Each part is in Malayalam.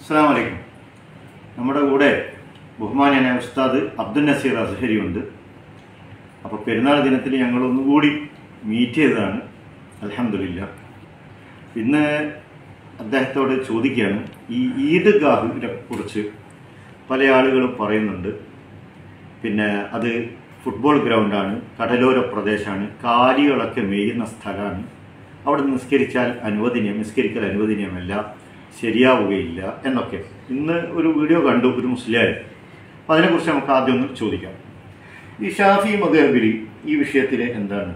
അസ്സാം വലൈക്കും നമ്മുടെ കൂടെ ബഹുമാനായ ഉസ്താദ് അബ്ദുൽ നസീർ അസ്ഹരി ഉണ്ട് അപ്പോൾ പെരുന്നാൾ ദിനത്തിൽ ഞങ്ങൾ ഒന്നുകൂടി മീറ്റ് ചെയ്തതാണ് അലഹമില്ല ഇന്ന് അദ്ദേഹത്തോട് ചോദിക്കുകയാണ് ഈ ഈദ്ഗാഹിനെ കുറിച്ച് പല ആളുകളും പറയുന്നുണ്ട് പിന്നെ അത് ഫുട്ബോൾ ഗ്രൗണ്ടാണ് കടലോര പ്രദേശമാണ് കാലികളൊക്കെ മേയുന്ന സ്ഥലമാണ് അവിടെ നിസ്കരിച്ചാൽ അനുവദനീയം നിസ്കരിക്കൽ അനുവദനീയമല്ല ശരിയാവുകയില്ല എന്നൊക്കെ ഇന്ന് ഒരു വീഡിയോ കണ്ടു ഒരു മുസ്ലിയാർ അപ്പം അതിനെക്കുറിച്ച് നമുക്ക് ആദ്യം ഒന്ന് ചോദിക്കാം ഈ ഷാഫി മദഹബിരി ഈ വിഷയത്തിൽ എന്താണ്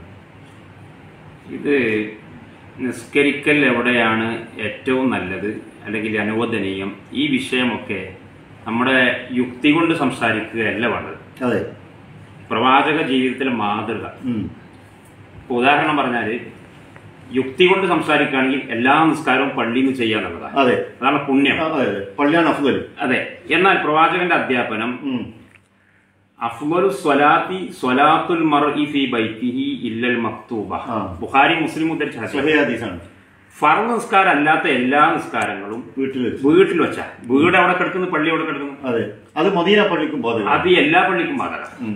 ഇത് നിസ്കരിക്കൽ എവിടെയാണ് ഏറ്റവും നല്ലത് അല്ലെങ്കിൽ അനുവദനീയം ഈ വിഷയമൊക്കെ നമ്മുടെ യുക്തി കൊണ്ട് സംസാരിക്കുകയല്ല വേണ്ടത് അതെ പ്രവാചക ജീവിതത്തിലെ മാതൃക ഉം. ഇപ്പൊ ഉദാഹരണം പറഞ്ഞാൽ യുക്തി കൊണ്ട് സംസാരിക്കുകയാണെങ്കിൽ എല്ലാ നിസ്കാരവും പള്ളിയിൽ നിന്ന് ചെയ്യാന്നുള്ളതാണ് അതെ അതാണ് പുണ്യം ആ, അതെ അതെ പള്ളിയാണ് അഫ്ദൽ അതെ എന്നാൽ പ്രവാചകന്റെ അധ്യാപനം ഉം. അഫ്മലു സ്വലാത്തി സ്വലാത്തുൽ മർഇ ഫി ബൈത്തിഹി ഇല്ലൽ മക്തൂബ ആ. ബുഖാരി മുസ്ലിം ഉദ്ധരിച്ച ഹദീസ്. സഹീഹ് ഹദീസാണ് ഫർദ് നിസ്കാരം അല്ലാത്ത എല്ലാ നിസ്കാരങ്ങളും വീട്ടിൽ വെച്ച് വീട്ടിൽ വെച്ചാ വീട് അവിടെ കിടക്കുന്നു പള്ളി അവിടെ കിടക്കുന്നു അതെ അത് മദീന പള്ളിക്കും ബാധകം അത് എല്ലാ പള്ളിക്കും ബാധക ഉം.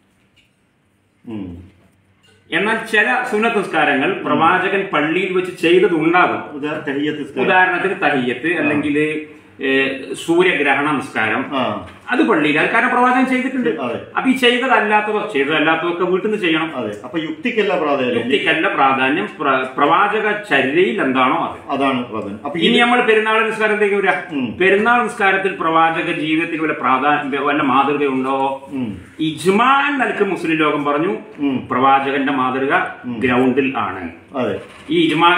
ഉം. എന്നാൽ ചില സുന്നത്ത് നിസ്കാരങ്ങൾ പ്രവാചകൻ പള്ളിയിൽ വെച്ച് ചെയ്തതുണ്ടാകും ഉദാ- തഹിയ്യത്ത് നിസ്കാരം. ഉദാഹരണത്തിന് തഹിയത്ത് അല്ലെങ്കിൽ സൂര്യഗ്രഹണ നിസ്കാരം ആ അത് പള്ളിയിൽ അത് കാരണം പ്രവാചകൻ ചെയ്തിട്ടുണ്ട് അതെ. അപ്പൊ ഈ ചെയ്തതല്ലാത്തതോ ചെയ്തതല്ലാത്തതൊക്കെ വീട്ടിൽ നിന്ന് ചെയ്യണം അതെ അപ്പൊ യുക്തിക്കല്ല പ്രാധാന്യം യുക്തിക്കല്ല പ്രാധാന്യം പ്ര- പ്രവാചക ചര്യയിൽ എന്താണോ അത് അതാണ് പ്രാധാന്യം അപ്പൊ ഇനി ഇനി നമ്മൾ പെരുന്നാൾ നിസ്കാരത്തേക്ക് വരാം ഉം. പെരുന്നാൾ നിസ്കാരത്തിൽ പ്രവാചക ജീവിതത്തിൽ വല്ല പ്രാധാന്യ വല്ല മാതൃകയുണ്ടോ ഉം. ഇജ്മാൻ നിലക്ക് മുസ്ലിം ലോകം പറഞ്ഞു ഉം. പ്രവാചകന്റെ മാതൃക ഗ്രൗണ്ടിൽ ആണ് അതെ ഈ ഇജ്മാൽ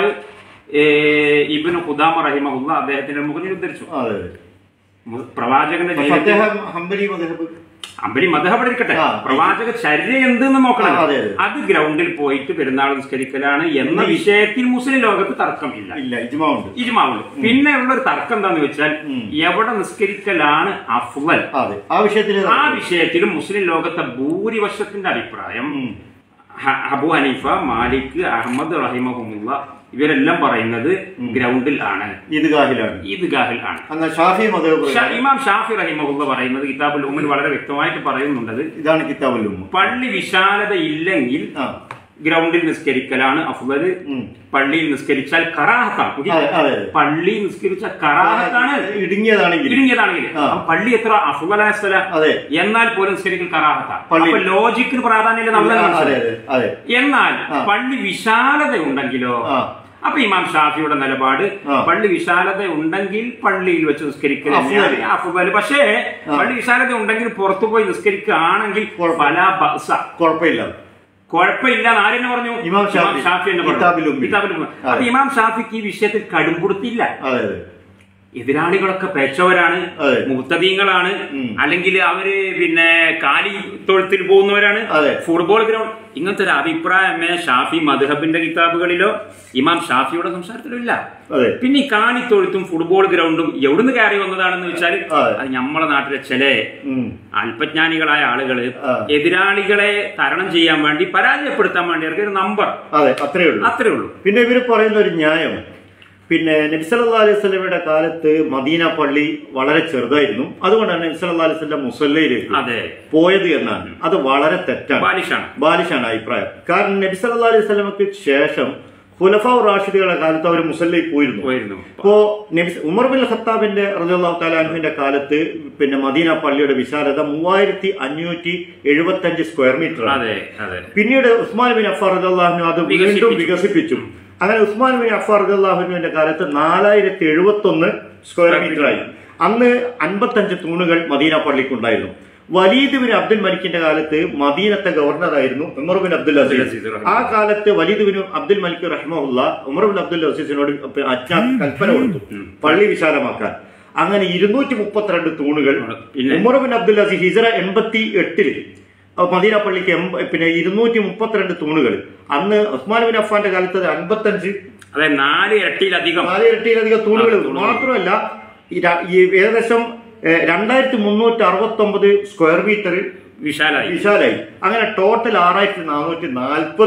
ഇബിന് ഖുദാമ റഹിമഹുല്ല അദ്ദേഹത്തിന്റെ മുഖനിൽ ഉദ്ധരിച്ചു അതെ അതെ മു- പ്രവാചകന്റെ അപ്പൊ ജീവിതത്തിൽ അദ്ദേഹം ഹംബലി മദഹബ് അമ്പലി മതഹബ് ഇരിക്കട്ടെ ആ. പ്രവാചക ചര്യ എന്തെന്ന് നോക്കണം ആ, അതെ, അതെ. അത് ഗ്രൗണ്ടിൽ പോയിട്ട് പെരുന്നാൾ നിസ്കരിക്കലാണ് എന്ന വിഷയത്തിൽ മുസ്ലിം ലോകത്ത് തർക്കമില്ല ഇല്ല ഇജ്മാ ഉണ്ട് ഇജ്മാവുണ്ട് പിന്നെ ഉള്ള ഒരു തർക്കം എന്താന്ന് വെച്ചാൽ എവിടെ നിസ്കരിക്കലാണ് അഫ്വൽ അതെ ആ വിഷയത്തിൽ ആ വിഷയത്തിലും മുസ്ലിം ലോകത്തെ ഭൂരിപക്ഷത്തിന്റെ അഭിപ്രായം ഉം. ഹ- അബു ഹനീഫ മാലിക് അഹമ്മദ് റഹിമഹുമുള്ള ഇവരെല്ലാം പറയുന്നത് ഗ്രൗണ്ടിൽ ആണ് ഈദ്ഗാഹിലാണ് ഈദ്ഗാഹിൽ ആണ് എന്നാൽ ഷാഫി മദഹബ് ഷാ- ഇമാം ഷാഫി റഹിമഹുല്ല പറയുന്നത് കിതാബുൽ ഉമ്മിൽ വളരെ വ്യക്തമായിട്ട് പറയുന്നുണ്ടത് ഇതാണ് കിതാബുൽ ഉമ്മ പള്ളി വിശാലത ഇല്ലെങ്കിൽ ആ ഗ്രൗണ്ടിൽ നിസ്കരിക്കലാണ് അഫ്വല് ഉം. പള്ളിയിൽ നിസ്കരിച്ചാൽ കറാഹത്താണ് അതെ അതെ അതെ പള്ളി നിസ്കരിച്ച കറാഹത്താണ് ഇടുങ്ങിയതാണെങ്കിൽ ഇടുങ്ങിയതാണെങ്കിൽ ആ. അപ്പൊ പള്ളി എത്ര അഫ്വലായ സ്ഥലം അതെ എന്നാൽ പോലും നിസ്കരിക്കൽ കറാഹത്താണ് പള്ളി- അപ്പൊ ലോജിക്കിന് പ്രാധാന്യം നമ്മൾ അതെ മനസ്സിലായി അതെ അതെ എന്നാൽ ആ. പള്ളി വിശാലത ഉണ്ടെങ്കിലോ ആ. അപ്പൊ ഇമാം ഷാഫിയുടെ നിലപാട് ആ. പള്ളി വിശാലത ഉണ്ടെങ്കിൽ പള്ളിയിൽ വെച്ച് നിസ്കരിക്കൽ അഫ്ളൽ. തന്നെയാണ് അഫ്ളൽ. പക്ഷേ പള്ളി വിശാലത ഉണ്ടെങ്കിൽ പുറത്തു പോയി നിസ്കരിക്കുകയാണെങ്കിൽ കുഴപ്പം. പല ബസ കുഴപ്പമില്ല കുഴപ്പമില്ല എന്ന് ആരെന്നെ പറഞ്ഞു ഇമാം ഷാഫി. ഷാഫി എന്ന് പറഞ്ഞു. കിതാബിൽ ഉമ്മി. കിതാബിൽ ഉമ്മി. അപ്പൊ ഇമാം ഷാഫിക്ക് ഈ വിഷയത്തിൽ കടുംപുടുത്തില്ല അതെ അതെ എതിരാളികളൊക്കെ പേച്ചവരാണ് അതെ. മുത്തദീങ്ങളാണ് ഉം. അല്ലെങ്കിൽ അവര് പിന്നെ കാലി തൊഴുത്തിൽ പോകുന്നവരാണ് അതെ. ഫുട്ബോൾ ഗ്രൗണ്ട് ഇങ്ങനത്തെ ഒരു അഭിപ്രായമേ ഷാഫി മധുഹബിന്റെ കിതാബുകളിലോ ഇമാം ഷാഫിയുടെ സംസാരത്തിലോ ഇല്ല അതെ പിന്നെ ഈ കാലി തൊഴുത്തും ഫുട്ബോൾ ഗ്രൗണ്ടും എവിടുന്ന് കയറി വന്നതാണെന്ന് വെച്ചാൽ അതെ. അത് നമ്മളെ നാട്ടിലെ ചില ഉം. അല്പജ്ഞാനികളായ ആളുകള് ആ. എതിരാളികളെ തരണം ചെയ്യാൻ വേണ്ടി പരാജയപ്പെടുത്താൻ വേണ്ടി അവർക്ക് ഒരു നമ്പർ അതെ അത്രേ ഉള്ളൂ അത്രേ ഉള്ളൂ പിന്നെ ഇവർ പറയുന്ന ഒരു ന്യായം പിന്നെ നബിസല്ലാ അലൈഹി സ്വലമയുടെ കാലത്ത് മദീന പള്ളി വളരെ ചെറുതായിരുന്നു അതുകൊണ്ടാണ് നബിസല്ലാ അലൈഹി സ്വലം മുസല്ലയിലേക്ക് അതെ പോയത് എന്നാണ് അത് വളരെ തെറ്റാണ് ബാലിഷാണ് ബാലിഷാണ് അഭിപ്രായം കാരണം നബി സല്ലല്ലാഹു അലൈഹി സ്വലമക്ക് ശേഷം ഖുലഫാവ് റാഷിദുകളുടെ കാലത്ത് അവർ മുസല്ലയിൽ പോയിരുന്നു പോയിരുന്നു ഇപ്പോ നബി ഉമർ ബിൻ ഖത്താബിന്റെ റളിയല്ലാഹു തആലാഹുവിന്റെ കാലത്ത് പിന്നെ മദീന പള്ളിയുടെ വിശാലത മൂവായിരത്തി അഞ്ഞൂറ്റി എഴുപത്തി അഞ്ച് സ്ക്വയർ മീറ്റർ ആണ് അതെ അതെ പിന്നീട് ഉസ്മാൻ ബിൻ അഫാർ റളിയല്ലാഹു അത് വീണ്ടും വികസിപ്പിച്ചു. വികസിപ്പിച്ചു അങ്ങനെ ഉസ്മാൻ ബിൻ അഫാർ റളിയല്ലാഹുവിന്റെ കാലത്ത് നാലായിരത്തി എഴുപത്തി ഒന്ന് സ്ക്വയർ മീറ്റർ ആയി അന്ന് അൻപത്തഞ്ച് തൂണുകൾ മദീന പള്ളിക്കുണ്ടായിരുന്നു വലീദ് ബിൻ അബ്ദുൽ മലിക്കിന്റെ കാലത്ത് മദീനത്തെ ഗവർണറായിരുന്നു Umar bin Abdul Abdul Aziz Aziz റഹിമഹുല്ലാ. ആ കാലത്ത് വലീദ് ബിൻ അബ്ദുൽ മലിക് റഹ്മുല്ല ഉമർ ബിൻ അബ്ദുൽ അസീസിനോട് അച്ഛ കൽപ്പന കൊടുത്തു പള്ളി വിശാലമാക്കാൻ അങ്ങനെ ഇരുന്നൂറ്റി മുപ്പത്തിരണ്ട് തൂണുകൾ പിന്നെ? ഉമർ ബിൻ അബ്ദുൽ അസീസ് ഹിജറ എൺപത്തി എട്ടില് മദീന പള്ളിക്ക് എൺപ- പിന്നെ ഇരുന്നൂറ്റി മുപ്പത്തിരണ്ട് തൂണുകൾ അന്ന് ഉസ്മാൻ ബിൻ അഫ്ഫാന്റെ കാലത്ത് അത് അൻപത്തഞ്ച് അതെ നാല് ഇരട്ടിയിലധികം നാല് ഇരട്ടിയിലധികം തൂണുകൾ ആ, തൂണുകൾ. മാത്രമല്ല ഈ ര- ഈ ഏകദേശം ഏഹ്, രണ്ടായിരത്തി മുന്നൂറ്റി അറുപത്തി ഒമ്പത് സ്ക്വയർ മീറ്റർ വിശാലായി വിശാലായി അങ്ങനെ ടോട്ടൽ ആറായിരത്തി നാനൂറ്റി നാൽപ്പത്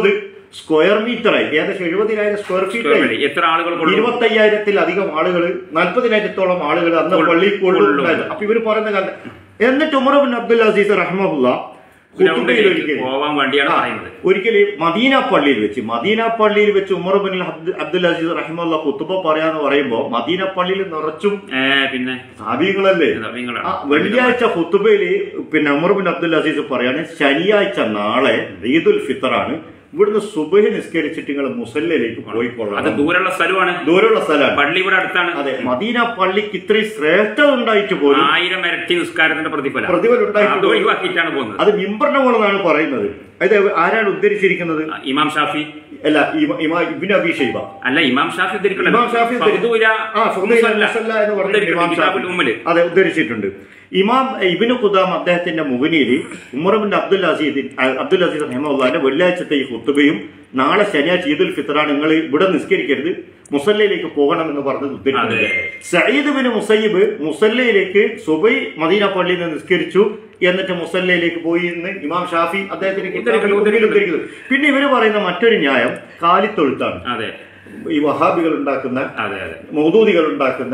സ്ക്വയർ മീറ്ററായി ഏകദേശം എഴുപതിനായിരം സ്ക്വയർ ഫീറ്റ് ആയി എത്ര ആളുകൾ കൊള്ളും ഇരുപത്തയ്യായിരത്തിലധികം ആളുകൾ നാൽപ്പതിനായിരത്തോളം ആളുകൾ അന്ന് കൊള്ളു- പള്ളിയിൽ കൊള്ളും. കൊള്ളുണ്ടായിരുന്നു അപ്പൊ ഇവര് പറയുന്ന കാലത്ത് എന്നിട്ട് ഉമർ ബിൻ അബ്ദുൽ അസീസ് റഹ്മുല്ല ഗ്രൗണ്ടിലേക്ക് ഒരിക്കൽ പോവാൻ വേണ്ടിയാണ് പറയുന്നത് ഒരിക്കൽ മദീന പള്ളിയിൽ വെച്ച് മദീന പള്ളിയിൽ വെച്ച് ഉമർ ബിൻ അബ്ദു- അബ്ദുൽ അസീസ് റഹിമുള്ള കുത്തുബ പറയാന്ന് പറയുമ്പോ മദീന പള്ളിയിൽ നിറച്ചും ഏ, പിന്നെ സാബികളല്ലേ ഇതാ നിങ്ങളാണ്. ആ വെള്ളിയാഴ്ച ഹുത്തുബയില് പിന്നെ ഉമർ ബിൻ അബ്ദുൽ അസീസ് പറയാണ് ശനിയാഴ്ച നാളെ ഈദുൽ ഫിത്തറാണ് ഇവിടുന്ന് സുബഹി നിസ്കരിച്ചിട്ട് നിങ്ങൾ മുസല്ലയിലേക്ക് അത് പോയിക്കൊള്ളാം ദൂരമുള്ള സ്ഥലമാണ് ദൂരമുള്ള സ്ഥലമാണ് പള്ളി ഇവിടെ അടുത്താണ് അതെ മദീന പള്ളിക്ക് ഇത്രയും ശ്രേഷ്ഠത ഉണ്ടായിട്ട് പോലും ആയിരം ഇരട്ടി നിസ്കാരത്തിന്റെ പ്രതിഫലം പ്രതിഫലം ഉണ്ടായിട്ട് അത് പോലും ഒഴിവാക്കിയിട്ടാണ് പോകുന്നത് അത് മിമ്പറിന്റെ മുകളെന്നാണ് പറയുന്നത് അത് ആരാണ് ഉദ്ധരിച്ചിരിക്കുന്നത് ആ, ഇമാം ഷാഫി അല്ല ഇമ- ഇമ- ഇബ്നു അബി ഷൈബ അല്ല ഇമാം ഷാഫി ഉദ്ധരിക്കണല്ലോ. ഇമാം ഷാഫി ഉദ്ധരി- ഫർദുല ആ, ഫർദുല മുസല്ല മുസല്ല എന്ന് പറഞ്ഞ ഉദ്ധരിക്കണം. ഇമാം കിതാബുൽ ഷാഫി. ഉമ്മില്. അതെ ഉദ്ധരിച്ചിട്ടുണ്ട് ഇമാം ഇബിന് ഖുദാം അദ്ദേഹത്തിന്റെ മുഗനിയിൽ ഉമർബിൻ അബ്ദുൽ അസീദ് അബ്ദുൽ അസീദ് റഹ്മുള്ളാന്റെ വെള്ളിയാഴ്ചത്തെ ഈ ഹുത്തുബയും നാളെ ശനിയാഴ്ച ഈദുൽ ഫിത്തറാണ് നിങ്ങൾ ഇവിടെ നിസ്കരിക്കരുത് മുസല്ലയിലേക്ക് പോകണം എന്ന് പറഞ്ഞത് ഉദ്ധരിക്കുന്നത് അതെ. സയ്യിദ് ബിൻ മുസയ്യിബ് മുസല്ലയിലേക്ക് സുബൈ മദീന പള്ളിയിൽ നിന്ന് നിസ്കരിച്ചു എന്നിട്ട് മുസല്ലയിലേക്ക് പോയി എന്ന് ഇമാം ഷാഫി അദ്ദേഹത്തിന്റെ കിതാബിൽ ഉദ്ധരിക്കുന്നു. ഉദ്ധരിക്കുന്നത് പിന്നെ ഇവര് പറയുന്ന മറ്റൊരു ന്യായം കാലിത്തൊഴുത്താണ് അതെ ഈ വഹാബികൾ ഉണ്ടാക്കുന്ന അതെ അതെ മൗദൂദികൾ ഉണ്ടാക്കുന്ന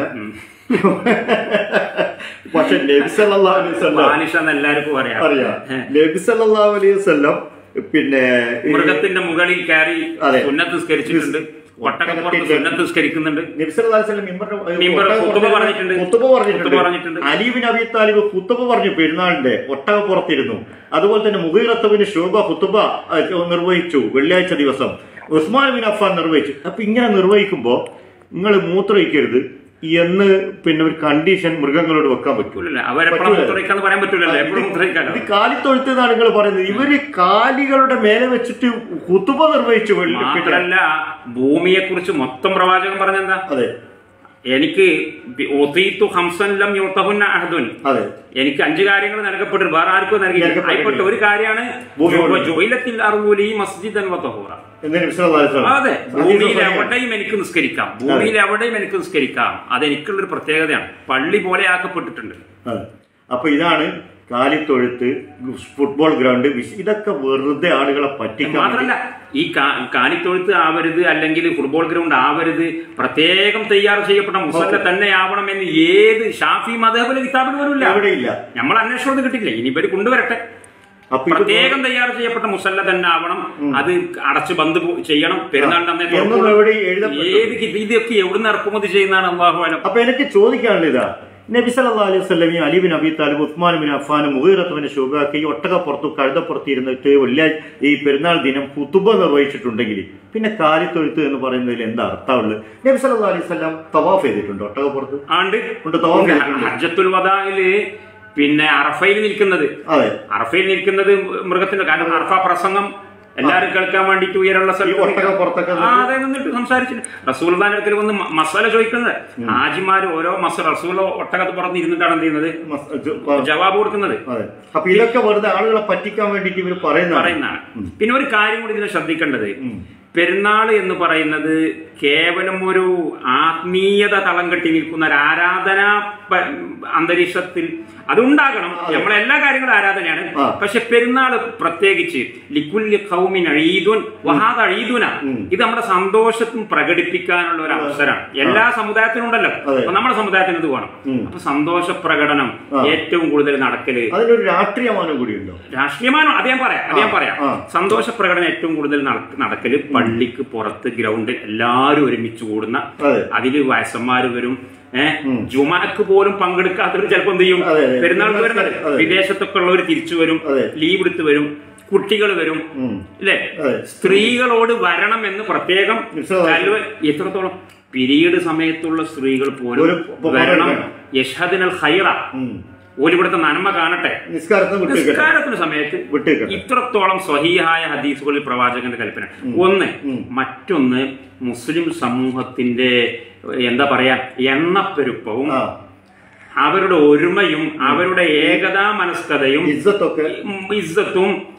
പക്ഷെ നബി സല്ലല്ലാഹു അലൈഹി വസല്ലം ബാലിഷ എന്ന് എല്ലാവർക്കും അറിയാം അറിയാം ഏ. നബി സല്ലല്ലാഹു അലൈഹി വസല്ലം പിന്നെ ഈ മൃഗത്തിന്റെ മുകളിൽ കയറി അതെ. സുന്നത്ത് നിസ്കരിച്ചിട്ടുണ്ട് ഒട്ടകപ്പുറത്ത് സുന്നത്ത് നിസ്കരിക്കുന്നുണ്ട് നബി സല്ലല്ലാഹു അലൈഹി വസല്ലം മിമ്പറിന്റെ- മിമ്പർ ഒട്ടക ഖുത്ബ പുറത്ത് പറഞ്ഞിട്ടുണ്ട്. ഖുത്ബ പറഞ്ഞിട്ടുണ്ട് ഖുത്ബ പറഞ്ഞിട്ടുണ്ട്. അലി ബിൻ അബി താലിബ് ഖുത്ബ പറഞ്ഞു പെരുന്നാളിന്റെ ഒട്ടക പുറത്തിരുന്നു അതുപോലെ തന്നെ മുഗീറത്തബിന് ശോഭ ഖുത്ബ അഹ് നിർവഹിച്ചു വെള്ളിയാഴ്ച ദിവസം ഉസ്മാൻ ബിൻ അഫ്ഫാൻ നിർവഹിച്ചു അപ്പൊ ഇങ്ങനെ നിർവഹിക്കുമ്പോ നിങ്ങൾ മൂത്രയിക്കരുത് എന്ന് പിന്നെ ഒരു കണ്ടീഷൻ മൃഗങ്ങളോട് വെക്കാൻ പറ്റൂ പറ്റൂലല്ലോ അവരെപ്പോഴും പറ്റൂല. മുദ്രയിക്കാന്ന് പറയാൻ പറ്റൂലല്ലോ എപ്പോഴും മുദ്രയിക്കാലോ ഇത് കാലിത്തൊഴുത്ത് എന്നാണ് നിങ്ങൾ പറയുന്നത് ഇവര് കാലികളുടെ മേലെ വെച്ചിട്ട് കുത്തുബ നിർവഹിച്ചു വെള്ളി പിന്നെ മാത്രല്ല ഭൂമിയെ കുറിച്ച് മൊത്തം പ്രവാചകൻ പറഞ്ഞെന്താ അതെ എനിക്ക് ബി- ഒതീത്തു ഹംസൻ ലം യുത്തഹുന്ന അഹദുൻ അതെ എനിക്ക് അഞ്ച് കാര്യങ്ങൾ നൽകപ്പെട്ടു വേറെ ആർക്കും നൽകിയില്ല നൽകപ്പെട്ടില്ല. ആയിക്കോട്ടെ ഒരു കാര്യമാണ് ഭൂമിയോട്. ജോയിലത്തിൽ അറുകൂലി മസ്ജിദൻ വത്തഹൂറ എന്ന് നബി സല്ലല്ലാഹു അലൈഹി വസല്ലം. അതെ ഹദീസ് ഭൂമിയിൽ സ്വഹീഹ്. എവിടെയും എനിക്ക് നിസ്കരിക്കാം ഭൂമിയിൽ എവിടെയും എനിക്ക് നിസ്കരിക്കാം അത് എനിക്കുള്ളൊരു പ്രത്യേകതയാണ് പള്ളി പോലെ ആക്കപ്പെട്ടിട്ടുണ്ട് അതെ. അപ്പൊ ഇതാണ് കാലിത്തൊഴുത്ത് ഫുട്ബോൾ ഗ്രൗണ്ട് വിശ്- ഇതൊക്കെ വെറുതെ ആളുകളെ പറ്റിക്കാൻ മാത്രല്ല ഈ കാ- കാലിത്തൊഴുത്ത് ആവരുത് അല്ലെങ്കിൽ ഫുട്ബോൾ ഗ്രൗണ്ട് ആവരുത് പ്രത്യേകം തയ്യാർ ചെയ്യപ്പെട്ട മുസല്ല തന്നെ ആവണം എന്ന് ഏത് ഷാഫി മതബിലെ കിതാബിൽ പോലുമില്ല എവിടെയില്ല നമ്മൾ അന്വേഷണം കിട്ടില്ല ഇനി ഇവര് കൊണ്ടുവരട്ടെ അപ്പൊ ഇത് പ്രത്യേകം തയ്യാർ ചെയ്യപ്പെട്ട മുസല്ല തന്നെ ആവണം അത് അടച്ച് ബന്ദ് പോ- ചെയ്യണം പെരുന്നാളിന്റെ അന്നേ എന്നും തുറക്കുള്ളൂ. എവിടെ എഴുതപ്പെട്ടു ഏത് കി- ഇതൊക്കെ എവിടുന്ന് ഇറക്കുമതി ചെയ്യുന്നതാണ് അള്ളാഹു ആലം അപ്പൊ എനിക്ക് ചോദിക്കാനുള്ള ഇതാ നബി സല്ലല്ലാഹു അലൈഹി വസല്ലം ഈ Ali bin Abi Talib Usman bin Affan മുഹീറത്തുബിന് ഷുബാക്ക് ഈ ഒട്ടകപ്പുറത്തു കഴുതപ്പുറത്ത് ഇരുന്നിട്ട് വെള്ളിയാഴ്ച ഈ പെരുന്നാൾ ദിനം കുത്തുബ നിർവഹിച്ചിട്ടുണ്ടെങ്കിൽ പിന്നെ കാലിത്തൊഴുത്ത് എന്ന് പറയുന്നതിൽ എന്താ അർത്ഥമുള്ളത് നബി സല്ലല്ലാഹു അലൈഹി വസല്ലം തവാഫ് ചെയ്തിട്ടുണ്ട് ഒട്ടകപ്പുറത്ത് ആണ്ട് ഉണ്ട്, തവാഫ് ചെയ്തിട്ടുണ്ട്. ഹജ്ജത്തുൽ വദായില് പിന്നെ അറഫയിൽ നിൽക്കുന്നത് അതെ അറഫയിൽ നിൽക്കുന്നത് മൃഗത്തിന്റെ കാരണം അറഫ പ്രസംഗം എല്ലാരും കേൾക്കാൻ വേണ്ടിട്ട് ഉയരമുള്ള ഈ സ്ഥലത്ത് ഒട്ടക പുറത്തൊക്കെ ആ, അതെ നിന്നിട്ട് സംസാരിച്ചിട്ട് റസൂൽദാന്റെ അടുക്കൽ വന്ന് മ- മസാല ചോദിക്കുന്നത് ഹാജിമാര് ഓരോ മസ റസൂൽ ഒട്ടകത്ത് പുറത്ത് ഇരുന്നിട്ടാണ് എന്ത് ചെയ്യുന്നത് മസ്- ജ- പ- ജവാബ് കൊടുക്കുന്നത് അതെ അപ്പൊ ഇതൊക്കെ വെറുതെ ആളുകളെ പറ്റിക്കാൻ വേണ്ടിയിട്ട് ഇവർ പറയുന്നതാണ് പറയുന്നതാണ് പിന്നെ ഒരു കാര്യം കൂടി ഇതിനെ ശ്രദ്ധിക്കേണ്ടത് ഉം. പെരുന്നാൾ എന്ന് പറയുന്നത് കേവലം ഒരു ആത്മീയത തളം കെട്ടി നിൽക്കുന്ന ഒരു ആരാധന പ- അന്തരീക്ഷത്തിൽ അതുണ്ടാകണം നമ്മളെ എല്ലാ കാര്യങ്ങളും ആരാധനയാണ് ആ. പക്ഷെ പെരുന്നാൾ പ്രത്യേകിച്ച് ലിക്കുല്യ കൗമിൻ അഴീദുൻ വഹാദ് അഴീദുന ഇത് നമ്മുടെ സന്തോഷത്തും പ്രകടിപ്പിക്കാനുള്ള ഒരു അവസരമാണ് എല്ലാ സമുദായത്തിനും ഉണ്ടല്ലോ അതെ. അപ്പൊ നമ്മുടെ സമുദായത്തിന് ഇത് വേണം ഉം. അപ്പൊ സന്തോഷ പ്രകടനം ആ. ഏറ്റവും കൂടുതൽ നടക്കല് അതിനൊരു രാഷ്ട്രീയമാനം കൂടിയുണ്ടോ രാഷ്ട്രീയമാനോ അത് ഞാൻ പറയാം അത് ഞാൻ ആ, പറയാം ആ. സന്തോഷ പ്രകടനം ഏറ്റവും കൂടുതൽ നട- നടക്കല് പള്ളിക്ക് പുറത്ത് ഗ്രൗണ്ടിൽ എല്ലാവരും ഒരുമിച്ച് കൂടുന്ന അതെ അതില് വയസ്സന്മാര് വരും ഏഹ് ഉം. ജുമാക്ക് പോലും പങ്കെടുക്കാത്തവർ ചിലപ്പോൾ എന്ത് ചെയ്യും അതെ, അതെ. പെരുന്നാൾക്ക് വരുന്നത് അതെ. വിദേശത്തൊക്കെ ഉള്ളവർ തിരിച്ചു വരും അതെ. ലീവ് എടുത്ത് വരും കുട്ടികൾ വരും ഉം. അല്ലേ അതെ. സ്ത്രീകളോട് വരണം എന്ന് പ്രത്യേകം നിശ്ചയമായും. കൽവ എത്രത്തോളം പിരീഡ് സമയത്തുള്ള സ്ത്രീകൾ പോലും ഒരു പ- വരണം വേണം. യഷദിനൽ ഹൈറ ഉം. ഓലിവിടുത്തെ നന്മ കാണട്ടെ നിസ്കാരത്തിന് വിട്ടേക്കട്ടെ നിസ്കാരത്തിന് സമയത്ത് വിട്ടേക്കട്ടെ ഇത്രത്തോളം സ്വഹീഹായ ഹദീസുകളിൽ പ്രവാചകന്റെ കൽപ്പന ഒന്ന് ഉം. മറ്റൊന്ന് മുസ്ലിം സമൂഹത്തിന്റെ എന്താ പറയാ എണ്ണപ്പെരുപ്പവും ആ അവരുടെ ഒരുമയും അവരുടെ ഏകതാ മനസ്കതയും ഇജ്ജത്തൊക്കെ ഇസ്സത്തും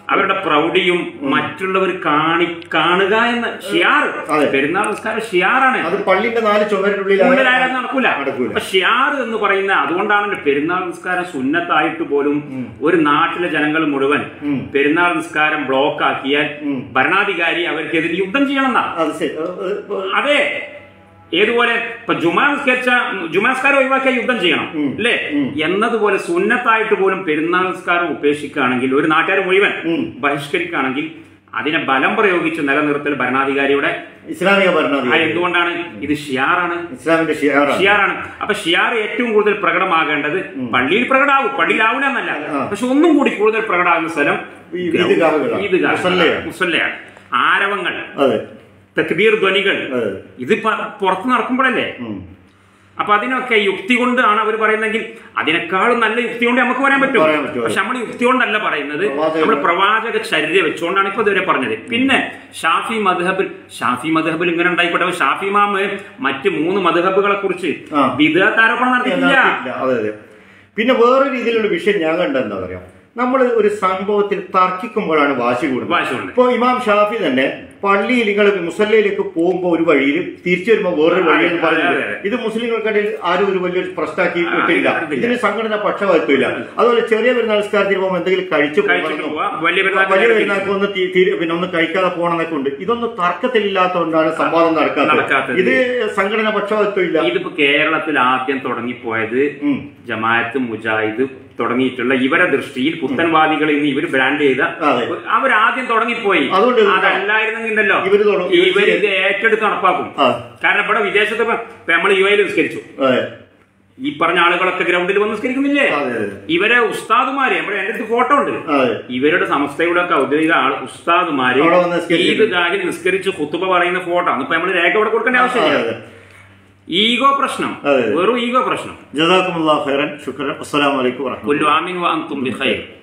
അവരുടെ പ്രൗഢിയും മറ്റുള്ളവർ കാണി കാണുക എന്ന ഷിയാർ അതെ. പെരുന്നാൾ നിസ്കാരം ഷിയാറാണ് അത് പള്ളിന്റെ നാല് ചുമരിനുള്ളിൽ ഉള്ളിലായാലും നടക്കൂല നടക്കൂല. അപ്പൊ ഷിയാർ എന്ന് പറയുന്ന അതുകൊണ്ടാണ് പെരുന്നാൾ നിസ്കാരം സുന്നത്തായിട്ട് പോലും ഒരു നാട്ടിലെ ജനങ്ങൾ മുഴുവൻ ഉം. പെരുന്നാൾ നിസ്കാരം ബ്ലോക്ക് ആക്കിയാൽ ഉം. ഭരണാധികാരി അവർക്കെതിരെ യുദ്ധം ചെയ്യണം എന്നാ അത് ശരി ഏ, ഏ, ഏ, അതെ ഏതുപോലെ ഇപ്പൊ ജുമാ നിസ്കരിച്ച ജുമാ നിസ്കാരം ഒഴിവാക്കിയ യുദ്ധം ചെയ്യണം ഉം. അല്ലേ ഉം. എന്നതുപോലെ സുന്നത്തായിട്ട് പോലും പെരുന്നാൾ നിസ്കാരം ഉപേക്ഷിക്കുകയാണെങ്കിൽ ഒരു നാട്ടുകാർ മുഴുവൻ ഉം. ബഹിഷ്കരിക്കുകയാണെങ്കിൽ അതിനെ ബലം പ്രയോഗിച്ച് നിലനിർത്തൽ ഭരണാധികാരിയുടെ ഇസ്ലാമിക ആ, ഭരണാധികാരി എന്തുകൊണ്ടാണ് ഇത് ഷിയാറാണ് ഇസ്ലാമിന്റെ ഷിയാറാണ് ഷിയാറാണ് അപ്പൊ ഷിയാർ ഏറ്റവും കൂടുതൽ പ്രകടമാകേണ്ടത് പള്ളിയിൽ പ്രകടമാകും പള്ളിയിലാവൂല എന്നല്ല ആ. പക്ഷെ ഒന്നും കൂടി കൂടുതൽ പ്രകടമാകുന്ന സ്ഥലം ഈ ഈദ്ഗാഹുകളാണ്. ഈദ്ഗാഹ്. മുസല്ലയാണ്. മുസല്ലയാണ് ആരവങ്ങൾ അതെ തക്ബീർ ധ്വനികൾ അതെ ഇത് പ- പുറത്ത് നടക്കുമ്പോഴല്ലേ ഉം. അപ്പൊ അതിനൊക്കെ യുക്തി കൊണ്ടാണ് അവർ പറയുന്നെങ്കിൽ അതിനേക്കാളും നല്ല യുക്തി കൊണ്ട് നമുക്ക് പറയാൻ പറ്റും പറയാൻ പറ്റും. പക്ഷെ നമ്മൾ യുക്തി കൊണ്ടല്ല പറയുന്നത് പ്രവാചക- നമ്മൾ പ്രവാചക ചര്യ വെച്ചുകൊണ്ടാണ് ഇപ്പൊ ഇതുവരെ പറഞ്ഞത് പിന്നെ ഷാഫി മധുഹബിൽ ഷാഫി മധുഹബിൽ ഇങ്ങനെ ഉണ്ടായിക്കോട്ടെ അപ്പൊ ഷാഫി മാമ് മറ്റ് മൂന്ന് മധുഹബുകളെ കുറിച്ച് ആ. വിദഗ്ധ ആരോപണം നടത്തിയില്ല നടത്തിയിട്ടില്ല. അതെ അതെ പിന്നെ വേറെ രീതിയിലുള്ള വിഷയം ഞാൻ കണ്ട എന്താ പറയാ നമ്മൾ ഒരു സംഭവത്തിൽ തർക്കിക്കുമ്പോഴാണ് വാശി കൂടുന്നത് വാശി കൂടുന്നത്. ഇപ്പൊ ഇമാം ഷാഫി തന്നെ പള്ളിയിൽ നിങ്ങൾ മുസല്ലയിലേക്ക് പോകുമ്പോൾ ഒരു വഴിയിൽ തിരിച്ചു വരുമ്പോൾ വേറൊരു വഴി എന്ന് അതെ, പറയുന്നത് അതെ, അതെ. ഇത് മുസ്ലിങ്ങൾക്കിടയിൽ ആരും ഒരു വലിയൊരു പ്രശ്നമാക്കി ആ, വിട്ടില്ല ഇല്ല. ഇതിന് സംഘടന പക്ഷപാതമില്ല അതുപോലെ ചെറിയ പെരുന്നാൾ നമസ്കാരത്തിന് പോകുമ്പോൾ എന്തെങ്കിലും കഴിച്ചു കഴിച്ചിട്ട് പോകണമെന്നോ, പോവാ. വലിയ പെരുന്നാൾക്ക് വലിയ നേരെ പെരുന്നാൾക്ക് ഒന്ന് തീ- തീ- പിന്നെ ഒന്ന് കഴിക്കാതെ പോകണമെന്നൊക്കെ ഉണ്ട് ഇതൊന്നും തർക്കത്തിലില്ലാത്തതുകൊണ്ടാണ് സംവാദം നടക്കാത്തത് നടക്കാത്തത്. ഇത് സംഘടന പക്ഷപാതത്വമില്ല ഇതിപ്പോ കേരളത്തിൽ ആദ്യം തുടങ്ങിപ്പോയത് ഉം. ജമാഅത്ത് മുജാഹിദ് തുടങ്ങിയിട്ടുള്ള ഇവരെ ദൃഷ്ടിയിൽ പുത്തൻവാദികൾ ഇന്ന് ഇവർ ബ്രാൻഡ് ചെയ്ത അതെ. അവരാദ്യം തുടങ്ങിപ്പോയി അതുകൊണ്ട് ഇത് അതല്ലായിരുന്നെങ്കിലല്ലോ ഇവര് തുടങ്ങും. ഇവര് ഇവർ ഇത് ഏറ്റെടുത്ത് നടപ്പാക്കും ആ കാരണം ഇവിടെ വിദേശത്ത് ഇപ്പൊ ഇപ്പൊ നമ്മൾ യു എയിൽ നിസ്കരിച്ചു അതെ ഈ പറഞ്ഞ ആളുകളൊക്കെ ഗ്രൗണ്ടിൽ വന്ന് നിസ്കരിക്കുന്നില്ലേ അതെ അതെ ഇവരെ ഉസ്താദുമാര് നമ്മുടെ എന്റെ അടുത്ത് ഫോട്ടോ ഉണ്ട് അതെ ഇവരുടെ സംസ്ഥയുടെ ഒക്കെ ഔദ്യോഗിക ആൾ ഉസ്താദുമാര് അവിടെ വന്ന് നിസ്കരിച്ചിട്ടുണ്ട്. ഈദ് ഗാഹിൽ നിസ്കരിച്ച് കുത്തുബ പറയുന്ന ഫോട്ടോ അന്നിപ്പോ നമ്മൾ രേഖ ഇവിടെ കൊടുക്കേണ്ട അതെ ആവശ്യമില്ല അതെ ഈഗോ പ്രശ്നം അതെ, അതെ. വെറും ഈഗോ പ്രശ്നം ജസാക്കുമുല്ലാ ഖൈറൻ ശുക്രൻ അസ്സലാമു അലൈക്കും വറഹ്മത്തുള്ളാഹി കുല്ലു ആമിൻ വാ അൻതും ബിഖൈർ